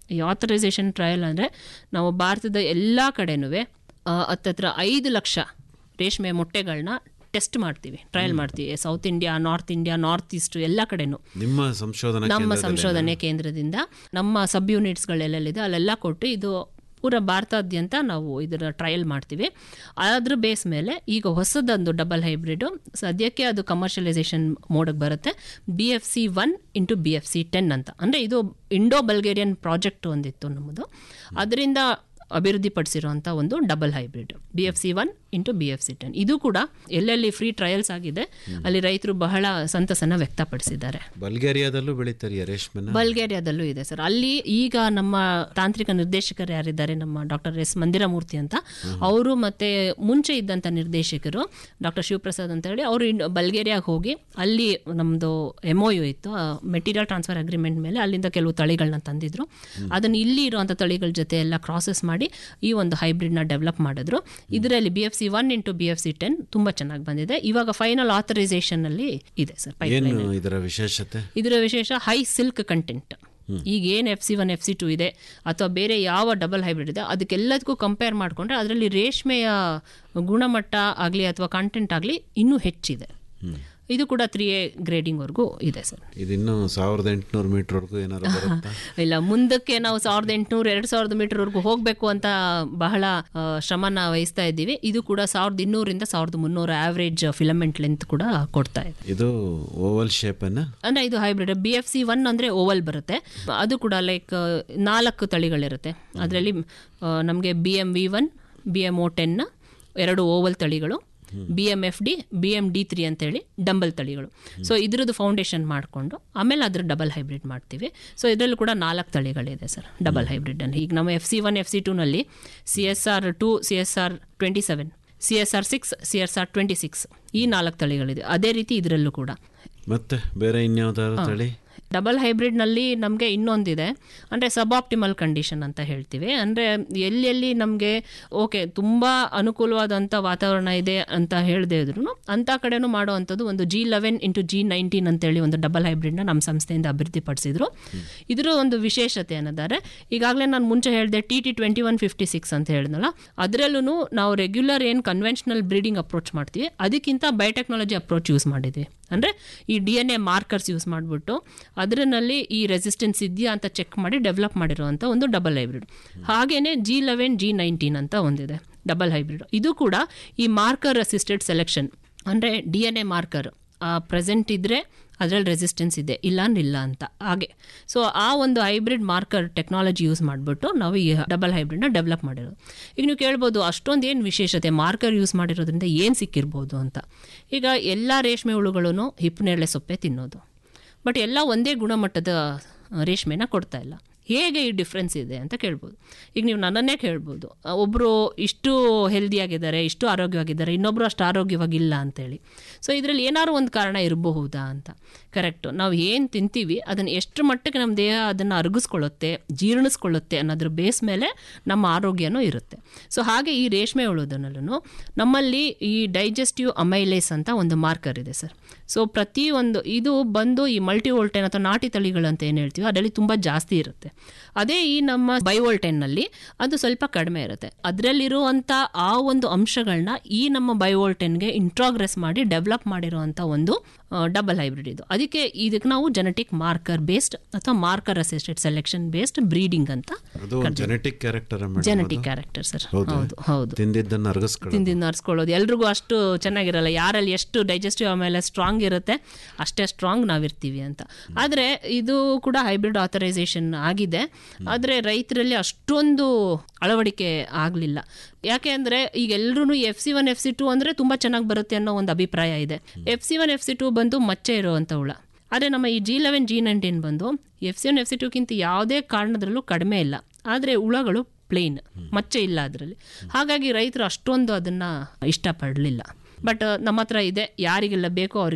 ಈ authorisation trial ಅಂದರೆ ನಾವು ಭಾರತದ ಎಲ್ಲ ಕಡೆನೂ ಹತ್ತತ್ರ ಐದು ಲಕ್ಷ ರೇಷ್ಮೆ ಮೊಟ್ಟೆಗಳನ್ನ ಟೆಸ್ಟ್ ಮಾಡ್ತೀವಿ ಟ್ರಯಲ್ ಮಾಡ್ತೀವಿ south India north India north east ಎಲ್ಲ ಕಡೆನೂ ನಿಮ್ಮ ಸಂಶೋಧನಾ ನಮ್ಮ ಕೇಂದ್ರದಲ್ಲಿ ಸಂಶೋಧನೆ ಕೇಂದ್ರದಿಂದ ನಮ್ಮ ಸಬ್ ಯೂನಿಟ್ಸ್ಗಳೆಲ್ಲೆಲ್ಲಿದೆ ಅಲ್ಲೆಲ್ಲ ಕೊಟ್ಟು ಇದು ಪೂರ ಭಾರತಾದ್ಯಂತ ನಾವು ಇದರ ಟ್ರಯಲ್ ಮಾಡ್ತೀವಿ ಅದ್ರ ಬೇಸ್ ಮೇಲೆ ಈಗ ಹೊಸದೊಂದು ಡಬಲ್ ಹೈಬ್ರಿಡ್ ಸದ್ಯಕ್ಕೆ ಅದು ಕಮರ್ಷಿಯಲೈಸೇಷನ್ ಮೋಡಕ್ಕೆ ಬರುತ್ತೆ B F C one into B F C ten ಅಂತ ಅಂದರೆ ಇದು ಇಂಡೋ ಬಲ್ಗೇರಿಯನ್ ಪ್ರಾಜೆಕ್ಟ್ ಒಂದಿತ್ತು ನಮ್ಮದು ಅದರಿಂದ ಅಭಿವೃದ್ಧಿಪಡಿಸಿರುವಂಥ ಒಂದು double hybrid B F C one into B F C ten ಇದು ಕೂಡ ಎಲ್ಲೆಲ್ಲಿ ಫ್ರೀ ಟ್ರಯಲ್ಸ್ ಆಗಿದೆ ಅಲ್ಲಿ ರೈತರು ಬಹಳ ಸಂತಸನ ವ್ಯಕ್ತಪಡಿಸಿದ್ದಾರೆ ಬಲ್ಗೇರಿಯಾದಲ್ಲೂ ಬೆಳೀತಾರೆ ರೇಷ್ಮೆನ ಬಲ್ಗೇರಿಯಾದಲ್ಲೂ ಇದೆ ಸರ್ ಅಲ್ಲಿ ಈಗ ನಮ್ಮ ತಾಂತ್ರಿಕ ನಿರ್ದೇಶಕರು ಯಾರಿದ್ದಾರೆ ನಮ್ಮ ಡಾಕ್ಟರ್ ಎಸ್ ಮಂದಿರಮೂರ್ತಿ ಅಂತ ಅವರು ಮತ್ತೆ ಮುಂಚೆ ಇದ್ದಂಥ ನಿರ್ದೇಶಕರು ಡಾಕ್ಟರ್ ಶಿವಪ್ರಸಾದ್ ಅಂತ ಹೇಳಿ ಅವರು ಇನ್- ಬಲ್ಗೇರಿಯಾಗೆ ಹೋಗಿ ಅಲ್ಲಿ ನಮ್ಮದು ಎಮ್ ಯು ಇತ್ತು ಮೆಟೀರಿಯಲ್ ಟ್ರಾನ್ಸ್ಫರ್ ಅಗ್ರಿಮೆಂಟ್ ಮೇಲೆ ಅಲ್ಲಿಂದ ಕೆಲವು ತಳಿಗಳನ್ನ ತಂದಿದ್ರು ಅದನ್ನು ಇಲ್ಲಿ ಇರುವಂಥ ತಳಿಗಳ ಜೊತೆ ಎಲ್ಲ ಕ್ರಾಸಸ್ ಮಾಡಿ ಈ ಒಂದು ಹೈಬ್ರಿಡ್ನ ಡೆವಲಪ್ ಮಾಡಿದ್ರು ಇದರಲ್ಲಿ B F C one into B F C ten ತುಂಬ ಚೆನ್ನಾಗಿ ಬಂದಿದೆ ಇವಾಗ ಫೈನಲ್ ಆಥರೈಸೇಷನ್ ಅಲ್ಲಿ ಇದೆ ಸರ್ ಏನು ಪೈಪ್ಲೈನ್ ಇದರ ವಿಶೇಷತೆ ಇದರ ವಿಶೇಷ ಹೈ ಸಿಲ್ಕ್ ಕಂಟೆಂಟ್ ಈಗ ಏನು F C one F C two ಇದೆ ಅಥವಾ ಬೇರೆ ಯಾವ ಡಬಲ್ ಹೈಬ್ರಿಡ್ ಇದೆ ಅದಕ್ಕೆಲ್ಲದಕ್ಕೂ ಕಂಪೇರ್ ಮಾಡಿಕೊಂಡ್ರೆ ಅದರಲ್ಲಿ ರೇಷ್ಮೆಯ ಗುಣಮಟ್ಟ ಆಗಲಿ ಅಥವಾ ಕಂಟೆಂಟ್ ಆಗಲಿ ಇನ್ನೂ ಹೆಚ್ಚಿದೆ ಇದು ಕೂಡ ತ್ರೀ ಎ ಗ್ರೇಡಿಂಗ್ವರೆಗೂ ಇದೆ ಸರ್ ಇದಿನ್ನು ಸಾವಿರದ ಎಂಟುನೂರು ಮೀಟರ್ವರೆಗೂ ಏನಾರು ಬರುತ್ತಾ ಇಲ್ಲ ಮುಂದಕ್ಕೆ ನಾವು ಸಾವಿರದ ಎಂಟುನೂರು ಎರಡು ಸಾವಿರದ ಮೀಟರ್ವರೆಗೂ ಹೋಗಬೇಕು ಅಂತ ಬಹಳ ಆ, ಶ್ರಮನ ವಹಿಸ್ತಾ ಇದ್ದೀವಿ ಇದು ಕೂಡ ಸಾವಿರದ ಇನ್ನೂರಿಂದ ಸಾವಿರದ ಮುನ್ನೂರು ಆವ್ರೇಜ್ ಫಿಲಮೆಂಟ್ ಲೆಂತ್ ಕೂಡ ಕೊಡ್ತಾ ಇದೆ ಇದು ಓವಲ್ ಶೇಪನ್ನ ಅಂದರೆ ಇದು hybrid B F C one ಅಂದರೆ ಓವಲ್ ಬರುತ್ತೆ ಅದು ಕೂಡ ಲೈಕ್ ನಾಲ್ಕು ತಳಿಗಳಿರುತ್ತೆ ಅದರಲ್ಲಿ ನಮಗೆ B M V one B M O ten ಎರಡು ಓವಲ್ ತಳಿಗಳು B M F D B M D three ಅಂತೇಳಿ ಡಂಬಲ್ ತಳಿಗಳು ಸೊ ಇದ್ರದ್ದು ಫೌಂಡೇಶನ್ ಮಾಡಿಕೊಂಡು ಆಮೇಲೆ ಅದ್ರ ಡಬಲ್ ಹೈಬ್ರಿಡ್ ಮಾಡ್ತೀವಿ ಸೊ ಇದರಲ್ಲೂ ಕೂಡ ನಾಲ್ಕು ತಳಿಗಳಿದೆ ಸರ್ ಡಬಲ್ ಹೈಬ್ರಿಡ್ ಅನ್ನು ಈಗ ನಮ್ಮ F C one F C ಟೂನಲ್ಲಿ C S R two C S R twenty seven C S R six C S R twenty six ಈ ನಾಲ್ಕು ತಳಿಗಳಿದೆ ಅದೇ ರೀತಿ ಇದರಲ್ಲೂ ಕೂಡ ಮತ್ತೆ ಬೇರೆ ಇನ್ಯಾವ್ದಾದ್ರು ತಳಿ ಡಬಲ್ ಹೈಬ್ರಿಡ್ನಲ್ಲಿ ನಮಗೆ ಇನ್ನೊಂದಿದೆ ಅಂದರೆ ಸಬ್ ಆಪ್ಟಿಮಲ್ ಕಂಡೀಷನ್ ಅಂತ ಹೇಳ್ತೀವಿ ಅಂದರೆ ಎಲ್ಲೆಲ್ಲಿ ನಮಗೆ ಓಕೆ ತುಂಬ ಅನುಕೂಲವಾದಂಥ ವಾತಾವರಣ ಇದೆ ಅಂತ ಹೇಳದೇ ಇದ್ರು ಅಂಥ ಕಡೆನೂ ಮಾಡುವಂಥದ್ದು ಒಂದು G eleven into G nineteen ಅಂತೇಳಿ ಒಂದು ಡಬಲ್ ಹೈಬ್ರಿಡ್ನ ನಮ್ಮ ಸಂಸ್ಥೆಯಿಂದ ಅಭಿವೃದ್ಧಿಪಡಿಸಿದ್ರು ಇದರ ಒಂದು ವಿಶೇಷತೆ ಅನ್ನೋದಾದ್ರೆ ಈಗಾಗಲೇ ನಾನು ಮುಂಚೆ ಹೇಳಿದೆ T T twenty one fifty six ಅಂತ ಹೇಳಿದ್ನಲ್ಲ ಅದರಲ್ಲೂ ನಾವು ರೆಗ್ಯುಲರ್ ಏನು ಕನ್ವೆನ್ಷನಲ್ ಬ್ರೀಡಿಂಗ್ ಅಪ್ರೋಚ್ ಮಾಡ್ತೀವಿ ಅದಕ್ಕಿಂತ ಬಯೋಟೆಕ್ನಾಲಜಿ ಅಪ್ರೋಚ್ ಯೂಸ್ ಮಾಡಿದ್ವಿ ಅಂದರೆ ಈ D N A markers use ಮಾಡಿಬಿಟ್ಟು ಅದರಲ್ಲಿ ಈ ರೆಸಿಸ್ಟೆನ್ಸ್ ಇದೆಯಾ ಅಂತ ಚೆಕ್ ಮಾಡಿ ಡೆವಲಪ್ ಮಾಡಿರುವಂಥ ಒಂದು ಡಬಲ್ ಹೈಬ್ರಿಡ್ ಹಾಗೆಯೇ ಜಿ ಲೆವೆನ್ ಜಿ ನೈನ್ಟೀನ್ ಅಂತ ಒಂದಿದೆ ಡಬಲ್ ಹೈಬ್ರಿಡ್ ಇದು ಕೂಡ ಈ ಮಾರ್ಕರ್ ಅಸಿಸ್ಟೆಡ್ ಸೆಲೆಕ್ಷನ್ ಅಂದರೆ D N A marker present ಇದ್ದರೆ ಅದರಲ್ಲಿ ರೆಸಿಸ್ಟೆನ್ಸ್ ಇದೆ ಇಲ್ಲ ಅಂದ್ರೆ ಇಲ್ಲ ಅಂತ ಹಾಗೆ ಸೊ ಆ ಒಂದು ಹೈಬ್ರಿಡ್ ಮಾರ್ಕರ್ ಟೆಕ್ನಾಲಜಿ ಯೂಸ್ ಮಾಡಿಬಿಟ್ಟು ನಾವು ಈ ಡಬಲ್ ಹೈಬ್ರಿಡ್ನ ಡೆವಲಪ್ ಮಾಡಿರೋದು ಈಗ ನೀವು ಕೇಳ್ಬೋದು ಅಷ್ಟೊಂದು ಏನು ವಿಶೇಷತೆ ಮಾರ್ಕರ್ ಯೂಸ್ ಮಾಡಿರೋದ್ರಿಂದ ಏನು ಸಿಕ್ಕಿರ್ಬೋದು ಅಂತ ಈಗ ಎಲ್ಲ ರೇಷ್ಮೆ ಹುಳುಗಳೂ ಹಿಪ್ಪನೇರಳೆ ಸೊಪ್ಪೆ ತಿನ್ನೋದು ಬಟ್ ಎಲ್ಲ ಒಂದೇ ಗುಣಮಟ್ಟದ ಆ, ರೇಷ್ಮೆನ ಕೊಡ್ತಾ ಇಲ್ಲ ಹೇಗೆ ಈ ಡಿಫ್ರೆನ್ಸ್ ಇದೆ ಅಂತ ಕೇಳ್ಬೋದು ಈಗ ನೀವು ನನ್ನನ್ನೇ ಕೇಳ್ಬೋದು ಆ, ಒಬ್ರು ಇಷ್ಟು ಹೆಲ್ದಿಯಾಗಿದ್ದಾರೆ ಇಷ್ಟು ಆರೋಗ್ಯವಾಗಿದ್ದಾರೆ ಇನ್ನೊಬ್ರು ಅಷ್ಟು ಆರೋಗ್ಯವಾಗಿಲ್ಲ ಅಂತೇಳಿ ಸೊ ಇದರಲ್ಲಿ ಏನಾದ್ರು ಒಂದು ಕಾರಣ ಇರಬಹುದಾ ಅಂತ ಕರೆಕ್ಟು ನಾವು ಏನು ತಿಂತೀವಿ ಅದನ್ನು ಎಷ್ಟು ಮಟ್ಟಿಗೆ ನಮ್ಮ ದೇಹ ಅದನ್ನು ಅರಗಿಸ್ಕೊಳ್ಳುತ್ತೆ ಜೀರ್ಣಿಸ್ಕೊಳ್ಳುತ್ತೆ ಅನ್ನೋದ್ರ ಬೇಸ್ ಮೇಲೆ ನಮ್ಮ ಆರೋಗ್ಯನೂ ಇರುತ್ತೆ ಸೊ ಹಾಗೆ ಈ ರೇಷ್ಮೆ ಉಳೋದನಲ್ಲೂ ನಮ್ಮಲ್ಲಿ ಈ ಡೈಜೆಸ್ಟಿವ್ ಅಮೈಲೇಸ್ ಅಂತ ಒಂದು ಮಾರ್ಕರ್ ಇದೆ ಸರ್ ಸೊ ಪ್ರತಿಯೊಂದು ಇದು ಬಂದು ಈ ಮಲ್ಟಿ ವೋಲ್ಟೈನ್ ಅಥವಾ ನಾಟಿ ತಳಿಗಳು ಅಂತ ಏನು ಹೇಳ್ತೀವಿ ಅದರಲ್ಲಿ ತುಂಬ ಜಾಸ್ತಿ ಇರುತ್ತೆ ಅದೇ ಈ ನಮ್ಮ ಬೈವೋಲ್ಟೈನ್ನಲ್ಲಿ ಅದು ಸ್ವಲ್ಪ ಕಡಿಮೆ ಇರುತ್ತೆ ಅದರಲ್ಲಿರುವಂಥ ಆ ಒಂದು ಅಂಶಗಳನ್ನ ಈ ನಮ್ಮ ಬೈವೋಲ್ಟೈನ್ಗೆ ಇಂಟ್ರಾಗ್ರೆಸ್ ಮಾಡಿ ಡೆವಲಪ್ ಮಾಡಿರುವಂಥ ಒಂದು ಡಬಲ್ ಹೈಬ್ರಿಡ್ ಇದು ಅದಕ್ಕೆ ಇದಕ್ಕೆ ನಾವು ಜೆನೆಟಿಕ್ ಮಾರ್ಕರ್ ಬೇಸ್ಡ್ ಅಥವಾ marker assisted selection based breeding ಅಂತ ಅದು genetic character genetic character sir ಹೌದಾ? ಹೌದು ಹೌದು ತಿಂದಿದ್ದನ್ನು ಅರಗಿಸ್ಕೊಳ್ಳೋದು ತಿಂದಿದ್ದು ನರ್ಸ್ಕೊಳ್ಳೋದು ಎಲ್ರಿಗೂ ಅಷ್ಟು ಚೆನ್ನಾಗಿರಲ್ಲ ಯಾರಲ್ಲಿ ಎಷ್ಟು ಡೈಜೆಸ್ಟಿವ್ ಆಮೇಲೆ ಸ್ಟ್ರಾಂಗ್ ಇರುತ್ತೆ ಅಷ್ಟೇ ಸ್ಟ್ರಾಂಗ್ ನಾವಿರ್ತೀವಿ ಅಂತ ಆದರೆ ಇದು ಕೂಡ ಹೈಬ್ರಿಡ್ ಆಥರೈಸೇಷನ್ ಆಗಿದೆ ಆದರೆ ರೈತರಲ್ಲಿ ಅಷ್ಟೊಂದು ಅಳವಡಿಕೆ ಆಗಲಿಲ್ಲ ಯಾಕೆ ಅಂದರೆ ಈಗ ಎಲ್ಲರೂ F C one F C two ಅಂದರೆ ತುಂಬ ಚೆನ್ನಾಗಿ ಬರುತ್ತೆ ಅನ್ನೋ ಒಂದು ಅಭಿಪ್ರಾಯ ಇದೆ F C one F C two ಬಂದು ಮಚ್ಚೆ ಇರುವಂಥ ಹುಳ ಆದರೆ ನಮ್ಮ ಈ ಜಿ ಲೆವೆನ್ ಜಿ ನೈನ್ಟೀನ್ ಬಂದು F C one F C ಟುಗಿಂತ ಯಾವುದೇ ಕಾರಣದಲ್ಲೂ ಕಡಿಮೆ ಇಲ್ಲ ಆದರೆ ಹುಳಗಳು ಪ್ಲೇನ್ ಮಚ್ಚೆ ಇಲ್ಲ ಅದರಲ್ಲಿ ಹಾಗಾಗಿ ರೈತರು ಅಷ್ಟೊಂದು ಅದನ್ನು ಇಷ್ಟಪಡಲಿಲ್ಲ ಬಟ್ ನಮ್ಮ ಹತ್ರ ಇದೆ ಯಾರಿಗೆಲ್ಲ ಬೇಕೋ ಅವ್ರಿಗೆ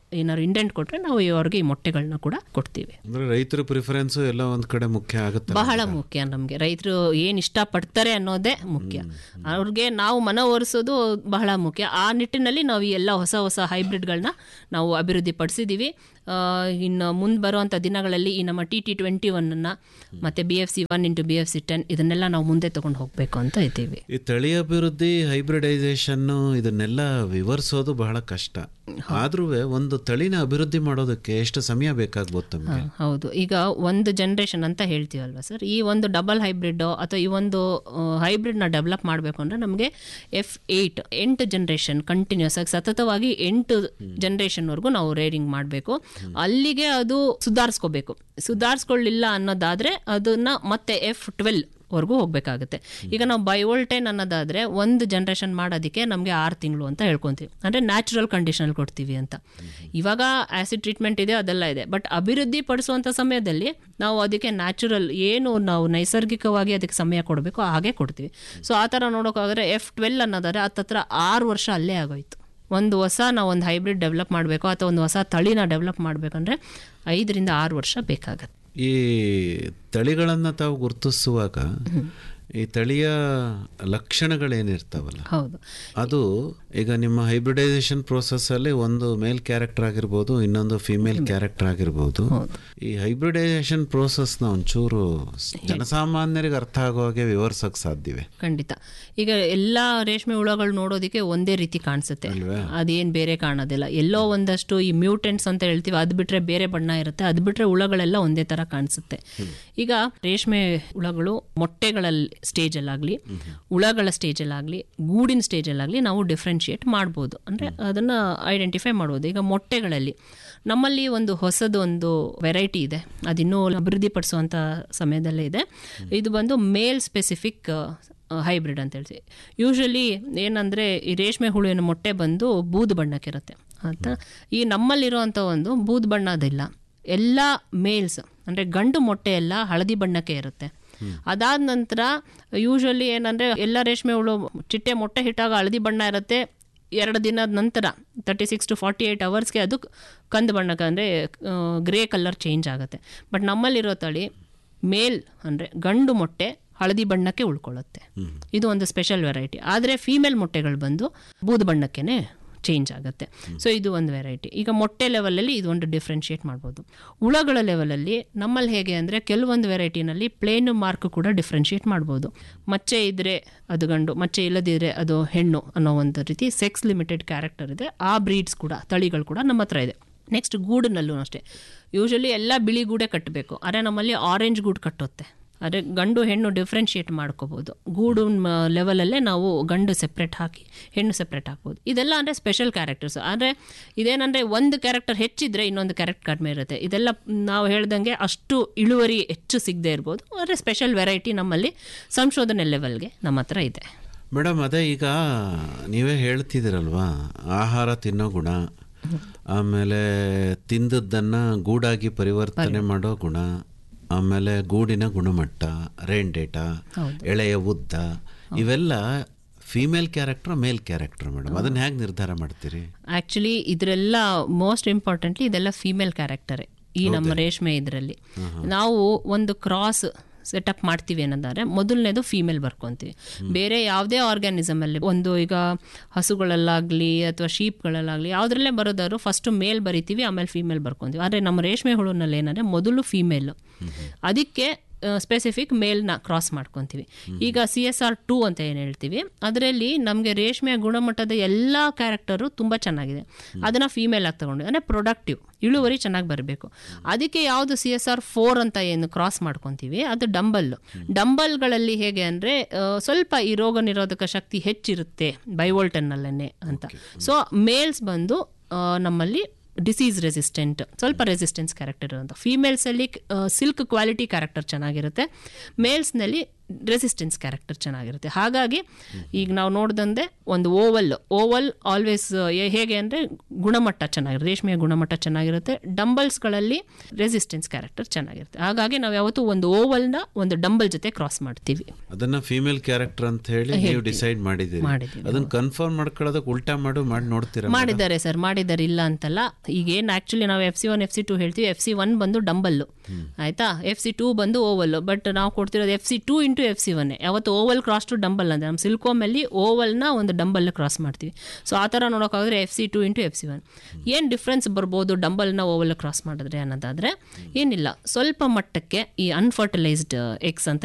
ಏನಾದ್ರು ಇಂಡೆಂಟ್ ಕೊಟ್ಟರೆ ನಾವು ಅವ್ರಿಗೆ ಈ ಮೊಟ್ಟೆಗಳನ್ನ ಕೂಡ ಕೊಡ್ತೀವಿ ಅಂದ್ರೆ ರೈತರ ಪ್ರಿಫರೆನ್ಸ್ ಎಲ್ಲ ಒಂದ್ ಕಡೆ ಮುಖ್ಯ ಆಗುತ್ತೆ ಬಹಳ ಮುಖ್ಯ ನಮಗೆ ರೈತರು ಏನು ಇಷ್ಟಪಡ್ತಾರೆ ಅನ್ನೋದೇ ಮುಖ್ಯ ಅವ್ರಿಗೆ ನಾವು ಮನ ಒರೆಸೋದು ಬಹಳ ಮುಖ್ಯ ಆ ನಿಟ್ಟಿನಲ್ಲಿ ನಾವು ಈ ಎಲ್ಲ ಹೊಸ ಹೊಸ ಹೈಬ್ರಿಡ್ಗಳನ್ನ ನಾವು ಅಭಿವೃದ್ಧಿ ಪಡಿಸಿದ್ದೀವಿ ಇನ್ನು ಮುಂದೆ ಬರುವಂಥ ದಿನಗಳಲ್ಲಿ ಈ ನಮ್ಮ ಟಿ ಟಿ ಟ್ವೆಂಟಿ ಒನ್ನನ್ನು ಮತ್ತು B F C one into B F C ten ಇದನ್ನೆಲ್ಲ ನಾವು ಮುಂದೆ ತೊಗೊಂಡು ಹೋಗಬೇಕು ಅಂತ ಇದ್ದೀವಿ ಈ ತಳಿ ಅಭಿವೃದ್ಧಿ ಹೈಬ್ರಿಡೈಸೇಷನ್ ಇದನ್ನೆಲ್ಲ ವಿವರಿಸೋದು ಬಹಳ ಕಷ್ಟ ಆದ್ರೂ ಒಂದು ತಳಿನ ಅಭಿವೃದ್ಧಿ ಮಾಡೋದಕ್ಕೆ ಎಷ್ಟು ಸಮಯ ಬೇಕಾಗ್ಬೋದು ತಮಗೆ ಹಾ, ಹೌದು ಈಗ ಒಂದು ಜನ್ರೇಷನ್ ಅಂತ ಹೇಳ್ತೀವಲ್ವ ಸರ್ ಈ ಒಂದು ಡಬಲ್ ಹೈಬ್ರಿಡ್ ಅಥವಾ ಈ ಒಂದು ಹೈಬ್ರಿಡ್ನ ಡೆವಲಪ್ ಮಾಡಬೇಕು ಅಂದರೆ ನಮಗೆ ಎಫ್ ಏಯ್ಟ್ ಎಂಟು ಜನ್ರೇಷನ್ ಕಂಟಿನ್ಯೂಸ್ ಆಗಿ ಸತತವಾಗಿ ಎಂಟು ಜನ್ರೇಷನ್ವರೆಗೂ ನಾವು ರೇಡಿಂಗ್ ಮಾಡಬೇಕು ಅಲ್ಲಿಗೆ ಅದು ಸುಧಾರಿಸ್ಕೋಬೇಕು ಸುಧಾರಿಸ್ಕೊಳ್ಳಿಲ್ಲ ಅನ್ನೋದಾದರೆ ಅದನ್ನ ಮತ್ತೆ ಎಫ್ ಟ್ವೆಲ್ ವರ್ಗೂ ಹೋಗಬೇಕಾಗುತ್ತೆ ಈಗ ನಾವು ಬಯೋಲ್ಟೈನ್ ಅನ್ನೋದಾದರೆ ಒಂದು ಜನ್ರೇಷನ್ ಮಾಡೋದಕ್ಕೆ ನಮಗೆ ಆರು ತಿಂಗಳು ಅಂತ ಹೇಳ್ಕೊತೀವಿ ಅಂದರೆ ನ್ಯಾಚುರಲ್ ಕಂಡೀಷನಲ್ಲಿ ಕೊಡ್ತೀವಿ ಅಂತ ಇವಾಗ ಆ್ಯಸಿಡ್ ಟ್ರೀಟ್ಮೆಂಟ್ ಇದೆ ಅದೆಲ್ಲ ಇದೆ ಬಟ್ ಅಭಿವೃದ್ಧಿ ಪಡಿಸುವಂಥ ಸಮಯದಲ್ಲಿ ನಾವು ಅದಕ್ಕೆ ನ್ಯಾಚುರಲ್ ಏನು ನಾವು ನೈಸರ್ಗಿಕವಾಗಿ ಅದಕ್ಕೆ ಸಮಯ ಕೊಡಬೇಕು ಹಾಗೆ ಕೊಡ್ತೀವಿ ಸೊ ಆ ಥರ ನೋಡೋಕ್ಕಾದ್ರೆ ಎಫ್ ಟ್ವೆಲ್ ಅನ್ನೋದಾದ್ರೆ ಹತ್ತತ್ರ ಆರು ವರ್ಷ ಅಲ್ಲೇ ಆಗೋಯ್ತು ಒಂದು ಹೊಸ ನಾವು ಒಂದು ಹೈಬ್ರಿಡ್ ಡೆವಲಪ್ ಮಾಡಬೇಕು ಅಥವಾ ಒಂದು ಹೊಸ ತಳಿನ ಡೆವಲಪ್ ಮಾಡಬೇಕಂದ್ರೆ ಐದರಿಂದ ಆರು ವರ್ಷ ಬೇಕಾಗತ್ತೆ ಈ ತಳಿಗಳನ್ನ ತಾವು ಗುರುತಿಸುವಾಗ ಈ ತಳಿಯ ಲಕ್ಷಣಗಳೇನಿರ್ತಾವಲ್ಲ ಹೌದು ಅದು ಈಗ ನಿಮ್ಮ ಹೈಬ್ರಿಡೈಸೇಷನ್ ಪ್ರೋಸೆಸ್ ಅಲ್ಲಿ ಒಂದು ಮೇಲ್ ಕ್ಯಾರೆಕ್ಟರ್ ಆಗಿರ್ಬೋದು ಇನ್ನೊಂದು ಫಿಮೇಲ್ ಕ್ಯಾರೆಕ್ಟರ್ ಆಗಿರ್ಬೋದು ಈ ಹೈಬ್ರಿಡೈಸೇಷನ್ ಪ್ರೋಸೆಸ್ನ ಒಂಚೂರು ಜನಸಾಮಾನ್ಯರಿಗೆ ಅರ್ಥ ಆಗೋ ಹಾಗೆ ವಿವರಿಸಕ್ ಸಾಧ್ಯವೇ ಖಂಡಿತ ಈಗ ಎಲ್ಲ ರೇಷ್ಮೆ ಹುಳಗಳು ನೋಡೋದಕ್ಕೆ ಒಂದೇ ರೀತಿ ಕಾಣಿಸುತ್ತೆ ಅದೇನು ಬೇರೆ ಕಾಣೋದಿಲ್ಲ ಎಲ್ಲೋ ಒಂದಷ್ಟು ಈ ಮ್ಯೂಟೆಂಟ್ಸ್ ಅಂತ ಹೇಳ್ತೀವಿ ಅದು ಬಿಟ್ರೆ ಬೇರೆ ಬಣ್ಣ ಇರುತ್ತೆ ಅದು ಬಿಟ್ರೆ ಹುಳಗಳೆಲ್ಲ ಒಂದೇ ತರ ಕಾಣಿಸುತ್ತೆ ಈಗ ರೇಷ್ಮೆ ಹುಳಗಳು ಮೊಟ್ಟೆಗಳ ಸ್ಟೇಜಲ್ಲಾಗಲಿ ಹುಳಗಳ ಸ್ಟೇಜಲ್ಲಾಗಲಿ ಗೂಡಿನ ಸ್ಟೇಜಲ್ಲಾಗಲಿ ನಾವು ಡಿಫ್ರೆನ್ಶಿಯೇಟ್ ಮಾಡ್ಬೋದು ಅಂದರೆ ಅದನ್ನು ಐಡೆಂಟಿಫೈ ಮಾಡ್ಬೋದು ಈಗ ಮೊಟ್ಟೆಗಳಲ್ಲಿ ನಮ್ಮಲ್ಲಿ ಒಂದು ಹೊಸದು ಒಂದು ವೆರೈಟಿ ಇದೆ ಅದಿನ್ನೂ ಅಭಿವೃದ್ಧಿಪಡಿಸುವಂಥ ಸಮಯದಲ್ಲೇ ಇದೆ ಇದು ಬಂದು ಮೇಲ್ ಸ್ಪೆಸಿಫಿಕ್ ಹೈಬ್ರಿಡ್ ಅಂತ ಹೇಳ್ತೀವಿ ಯೂಶಲಿ ಏನಂದರೆ ಈ ರೇಷ್ಮೆ ಹುಳುವಿನ ಮೊಟ್ಟೆ ಬಂದು ಬೂದು ಬಣ್ಣಕ್ಕಿರುತ್ತೆ ಅಂತ ಈ ನಮ್ಮಲ್ಲಿರುವಂಥ ಒಂದು ಬೂದು ಬಣ್ಣದಿಲ್ಲ ಎಲ್ಲ ಮೇಲ್ಸ್ ಅಂದರೆ ಗಂಡು ಮೊಟ್ಟೆ ಎಲ್ಲ ಹಳದಿ ಬಣ್ಣಕ್ಕೆ ಇರುತ್ತೆ ಅದಾದ ನಂತರ ಯೂಶಲಿ ಏನಂದರೆ ಎಲ್ಲ ರೇಷ್ಮೆ ಹುಳು ಚಿಟ್ಟೆ ಮೊಟ್ಟೆ ಹಿಟ್ಟಾಗ ಹಳದಿ ಬಣ್ಣ ಇರುತ್ತೆ ಎರಡು ದಿನದ ನಂತರ thirty six to forty eight ಅವರ್ಸ್ಗೆ ಅದು ಕಂದು ಬಣ್ಣಕ್ಕೆ ಅಂದರೆ ಗ್ರೇ ಕಲರ್ ಚೇಂಜ್ ಆಗುತ್ತೆ ಬಟ್ ನಮ್ಮಲ್ಲಿರೋ ತಳಿ ಮೇಲ್ ಅಂದರೆ ಗಂಡು ಮೊಟ್ಟೆ ಹಳದಿ ಬಣ್ಣಕ್ಕೆ ಉಳ್ಕೊಳ್ಳುತ್ತೆ ಇದು ಒಂದು ಸ್ಪೆಷಲ್ ವೆರೈಟಿ ಆದರೆ ಫೀಮೇಲ್ ಮೊಟ್ಟೆಗಳು ಬಂದು ಬೂದು ಬಣ್ಣಕ್ಕೇ ಚೇಂಜ್ ಆಗುತ್ತೆ ಸೊ ಇದು ಒಂದು ವೆರೈಟಿ ಈಗ ಮೊಟ್ಟೆ ಲೆವೆಲಲ್ಲಿ ಇದು ಒಂದು ಡಿಫ್ರೆನ್ಷಿಯೇಟ್ ಮಾಡ್ಬೋದು ಹುಳಗಳ ಲೆವೆಲಲ್ಲಿ ನಮ್ಮಲ್ಲಿ ಹೇಗೆ ಅಂದರೆ ಕೆಲವೊಂದು ವೆರೈಟಿನಲ್ಲಿ ಪ್ಲೇನ್ ಮಾರ್ಕ್ ಕೂಡ ಡಿಫ್ರೆನ್ಷಿಯೇಟ್ ಮಾಡ್ಬೋದು ಮಚ್ಚೆ ಇದ್ದರೆ ಅದು ಗಂಡು ಮಚ್ಚೆ ಇಲ್ಲದಿದ್ದರೆ ಅದು ಹೆಣ್ಣು ಅನ್ನೋ ಒಂದು ರೀತಿ ಸೆಕ್ಸ್ ಲಿಮಿಟೆಡ್ ಕ್ಯಾರೆಕ್ಟರ್ ಇದೆ ಆ ಬ್ರೀಡ್ಸ್ ಕೂಡ ತಳಿಗಳು ಕೂಡ ನಮ್ಮ ಹತ್ರ ಇದೆ ನೆಕ್ಸ್ಟ್ ಗೂಡಿನಲ್ಲೂ ಅಷ್ಟೇ ಯೂಶಲಿ ಎಲ್ಲ ಬಿಳಿ ಗೂಡೆ ಕಟ್ಟಬೇಕು ಆದರೆ ನಮ್ಮಲ್ಲಿ ಆರೆಂಜ್ ಗೂಡು ಕಟ್ಟುತ್ತೆ ಆದರೆ ಗಂಡು ಹೆಣ್ಣು ಡಿಫ್ರೆನ್ಷಿಯೇಟ್ ಮಾಡ್ಕೋಬೋದು ಗೂಡು ಲೆವೆಲಲ್ಲೇ ನಾವು ಗಂಡು ಸೆಪ್ರೇಟ್ ಹಾಕಿ ಹೆಣ್ಣು ಸೆಪ್ರೇಟ್ ಹಾಕ್ಬೋದು ಇದೆಲ್ಲ ಅಂದರೆ ಸ್ಪೆಷಲ್ ಕ್ಯಾರೆಕ್ಟರ್ಸ್ ಆದರೆ ಇದೇನಂದರೆ ಒಂದು ಕ್ಯಾರೆಕ್ಟರ್ ಹೆಚ್ಚಿದ್ರೆ ಇನ್ನೊಂದು ಕ್ಯಾರೆಕ್ಟರ್ ಕಡಿಮೆ ಇರುತ್ತೆ ಇದೆಲ್ಲ ನಾವು ಹೇಳ್ದಂಗೆ ಅಷ್ಟು ಇಳುವರಿ ಹೆಚ್ಚು ಸಿಗದೆ ಇರ್ಬೋದು ಆದರೆ ಸ್ಪೆಷಲ್ ವೆರೈಟಿ ನಮ್ಮಲ್ಲಿ ಸಂಶೋಧನೆ ಲೆವೆಲ್ಗೆ ನಮ್ಮ ಹತ್ರ ಇದೆ ಮೇಡಮ್ ಅದೇ ಈಗ ನೀವೇ ಹೇಳ್ತಿದ್ದೀರಲ್ವಾ ಆಹಾರ ತಿನ್ನೋ ಗುಣ ಆಮೇಲೆ ತಿಂದದ್ದನ್ನು ಗೂಡಾಗಿ ಪರಿವರ್ತನೆ ಮಾಡೋ ಗುಣ ಆಮೇಲೆ ಗೂಡಿನ ಗುಣಮಟ್ಟ ರೇನ್ ಡೇಟಾ ಎಳೆಯ ಉದ್ದ ಇವೆಲ್ಲ female character male character madam ಅದನ್ನ ಹೇಗೆ ನಿರ್ಧಾರ ಮಾಡ್ತೀರಿ ಆ್ಯಕ್ಚುಲಿ ಇದರೆಲ್ಲ ಮೋಸ್ಟ್ ಇಂಪಾರ್ಟೆಂಟ್ಲಿ ಇದೆಲ್ಲ ಫೀಮೇಲ್ ಕ್ಯಾರೆಕ್ಟರೇ ಈ ನಮ್ಮ ರೇಷ್ಮೆ ಇದರಲ್ಲಿ ನಾವು ಒಂದು ಕ್ರಾಸ್ ಸೆಟಪ್ ಮಾಡ್ತೀವಿ ಅನ್ನೋದಾದ್ರೆ ಮೊದಲನೇದು ಫೀಮೇಲ್ ಬರ್ಕೊತೀವಿ ಬೇರೆ ಯಾವುದೇ ಆರ್ಗ್ಯಾನಿಸಮ್ ಅಲ್ಲಿ ಒಂದು ಈಗ ಹಸುಗಳಲ್ಲಾಗಲಿ ಅಥವಾ ಶೀಪ್ಗಳಲ್ಲಾಗಲಿ ಯಾವುದ್ರಲ್ಲೇ ಬರೋದಾದ್ರು ಫಸ್ಟು ಮೇಲ್ ಬರಿತೀವಿ ಆಮೇಲೆ ಫೀಮೇಲ್ ಬರ್ಕೊತೀವಿ ಆದರೆ ನಮ್ಮ ರೇಷ್ಮೆ ಹುಳುನಲ್ಲಿ ಏನಂದರೆ ಮೊದಲು ಫೀಮೇಲ್ ಅದಕ್ಕೆ ಸ್ಪೆಸಿಫಿಕ್ ಮೇಲ್ನ ಕ್ರಾಸ್ ಮಾಡ್ಕೊತೀವಿ ಈಗ ಸಿ ಎಸ್ ಆರ್ ಟೂ ಅಂತ ಏನು ಹೇಳ್ತೀವಿ ಅದರಲ್ಲಿ ನಮಗೆ ರೇಷ್ಮೆಯ ಗುಣಮಟ್ಟದ ಎಲ್ಲ ಕ್ಯಾರೆಕ್ಟರು ತುಂಬ ಚೆನ್ನಾಗಿದೆ ಅದನ್ನು ಫೀಮೇಲ್ ಆಗಿ ತಗೊಂಡು ಅಂದರೆ ಪ್ರೊಡಕ್ಟಿವ್ ಇಳುವರಿ ಚೆನ್ನಾಗಿ ಬರಬೇಕು ಅದಕ್ಕೆ ಯಾವುದು ಸಿ ಎಸ್ ಆರ್ ಫೋರ್ ಅಂತ ಏನು ಕ್ರಾಸ್ ಮಾಡ್ಕೊತೀವಿ ಅದು ಡಂಬಲ್ ಡಂಬಲ್ಗಳಲ್ಲಿ ಹೇಗೆ ಅಂದರೆ ಸ್ವಲ್ಪ ಈ ರೋಗ ನಿರೋಧಕ ಶಕ್ತಿ ಹೆಚ್ಚಿರುತ್ತೆ ಬೈವೋಲ್ಟನ್ನಲ್ಲೇ ಅಂತ ಸೊ ಮೇಲ್ಸ್ ಬಂದು ಆ, ನಮ್ಮಲ್ಲಿ ಡಿಸೀಸ್ ರೆಸಿಸ್ಟೆಂಟ್ ಸ್ವಲ್ಪ ರೆಸಿಸ್ಟೆನ್ಸ್ ಕ್ಯಾರೆಕ್ಟರ್ ಇರೋಂಥ ಫೀಮೇಲ್ಸಲ್ಲಿ ಸಿಲ್ಕ್ ಕ್ವಾಲಿಟಿ ಕ್ಯಾರೆಕ್ಟರ್ ಚೆನ್ನಾಗಿರುತ್ತೆ ಮೇಲ್ಸ್ನಲ್ಲಿ ರೆಸಿಸ್ಟೆನ್ಸ್ ಕ್ಯಾರೆಕ್ಟರ್ ಚೆನ್ನಾಗಿರುತ್ತೆ ಹಾಗಾಗಿ ಈಗ ನಾವು ನೋಡ್ದಂದೆ ಒಂದು ಓವಲ್ ಓವಲ್ ಆಲ್ವೇಸ್ ಹೇಗೆ ಅಂದರೆ ಗುಣಮಟ್ಟ ಚೆನ್ನಾಗಿರುತ್ತೆ ರೇಷ್ಮೆಯ ಗುಣಮಟ್ಟ ಚೆನ್ನಾಗಿರುತ್ತೆ ಡಂಬಲ್ಸ್ಗಳಲ್ಲಿ ರೆಸಿಸ್ಟೆನ್ಸ್ ಕ್ಯಾರೆಕ್ಟರ್ ಚೆನ್ನಾಗಿರುತ್ತೆ ಹಾಗಾಗಿ ನಾವು ಯಾವತ್ತೂ ಒಂದು ಓವಲ್ನ ಒಂದು ಡಂಬಲ್ ಜೊತೆ ಕ್ರಾಸ್ ಮಾಡ್ತೀವಿ ಅದನ್ನ ಫೀಮೇಲ್ ಕ್ಯಾರೆಕ್ಟರ್ ಅಂತ ಹೇಳಿ ನೀವು ಡಿಸೈಡ್ ಮಾಡಿದ್ದೀರಿ ಮಾಡಿದ್ದೀವಿ. ಅದನ್ನ ಕನ್ಫರ್ಮ್ ಮಾಡ್ಕೊಳ್ಳೋದಕ್ಕೆ ಉಲ್ಟಾ ಮಾಡು ಮಾಡಿ ನೋಡ್ತೀರಾ ಮಾಡಿದ್ದಾರೆ ಸರ್ ಮಾಡಿದ್ದಾರೆ ಇಲ್ಲ ಅಂತಲ್ಲ ಈಗೇನು ಆ್ಯಕ್ಚುಲಿ ನಾವು F C one F C two ಹೇಳ್ತೀವಿ ಎಫ್ ಸಿ ಒನ್ ಬಂದು ಡಂಬಲ್ಲು ಆಯಿತಾ ಎಫ್ ಸಿ ಟೂ ಬಂದು ಓವಲ್ಲು ಬಟ್ ನಾವು ಕೊಡ್ತಿರೋದು F C two into F C ಒನ್ನೇ ಯಾವತ್ತು ಓವಲ್ ಕ್ರಾಸ್ ಟು ಡಂಬಲ್ ಅಂದರೆ ನಮ್ಮ ಸಿಲ್ಕೋಮಲ್ಲಿ ಓವಲ್ನ ಒಂದು ಡಂಬಲ್ ಕ್ರಾಸ್ ಮಾಡ್ತೀವಿ ಸೊ ಆ ಥರ ನೋಡೋಕ್ಕಾದ್ರೆ F C two into F C one ಏನು ಡಿಫ್ರೆನ್ಸ್ ಬರ್ಬೋದು ಡಂಬಲ್ನ ಓವಲ್ ಕ್ರಾಸ್ ಮಾಡಿದ್ರೆ ಅನ್ನೋದಾದರೆ ಏನಿಲ್ಲ ಸ್ವಲ್ಪ ಮಟ್ಟಕ್ಕೆ ಈ ಅನ್ಫರ್ಟಿಲೈಸ್ಡ್ ಎಗ್ಸ್ ಅಂತ